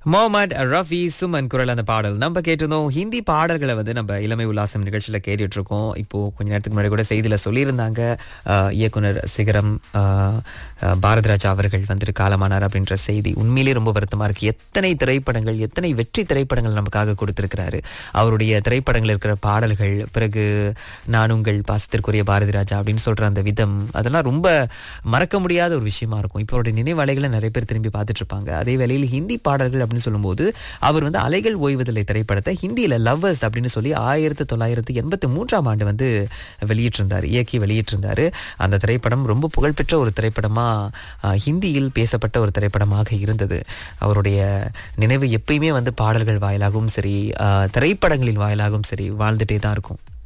முகமது ரஃபி சுமன் குரல் அந்த பாடல் நம்ம கேட்டிருந்தோம் ஹிந்தி பாடல்களை வந்து நம்ம இளமை உல்லாசம் நிகழ்ச்சியில் கேட்டுட்டு இருக்கோம் இப்போ கொஞ்ச நேரத்துக்கு முன்னாடி கூட செய்தியில சொல்லியிருந்தாங்க அஹ், இயக்குனர் சிகரம் அஹ், அஹ், பாரதிராஜா அவர்கள் வந்துட்டு காலமானார் அப்படின்ற செய்தி உண்மையிலேயே ரொம்ப வருத்தமா இருக்கு எத்தனை திரைப்படங்கள் எத்தனை வெற்றி திரைப்படங்கள் நமக்காக கொடுத்திருக்கிறாரு அவருடைய திரைப்படங்கள் இருக்கிற பாடல்கள் பிறகு நான் உங்கள் பாசத்திற்குரிய பாரதி ராஜா அப்படின்னு சொல்ற அந்த விதம் அதெல்லாம் ரொம்ப மறக்க முடியாத ஒரு விஷயமா இருக்கும் இப்போ அவருடைய நினைவலைகளை நிறைய பேர் திரும்பி பார்த்துட்டு இருப்பாங்க அதே வேளையில் ஹிந்தி பாடல்கள் அப்படின்னு சொல்லும்போது அவர் வந்து அலைகள் ஓய்வதில்லை திரைப்படத்தை ஹிந்தியில லவ்வர்ஸ் அப்படின்னு சொல்லி ஆயிரத்தி தொள்ளாயிரத்தி எண்பத்தி மூன்றாம் ஆண்டு வந்து வெளியிட்டிருந்தார் இயக்கி வெளியிட்டிருந்தாரு அந்த திரைப்படம் ரொம்ப புகழ்பெற்ற ஒரு திரைப்படமா அஹ், ஹிந்தியில் பேசப்பட்ட ஒரு திரைப்படமாக இருந்தது அவருடைய நினைவு எப்பயுமே வந்து பாடல்கள் வாயிலாகவும் சரி அஹ், திரைப்படங்களின் வாயிலாகவும் சரி வாழ்ந்துட்டே தான் இருக்கும்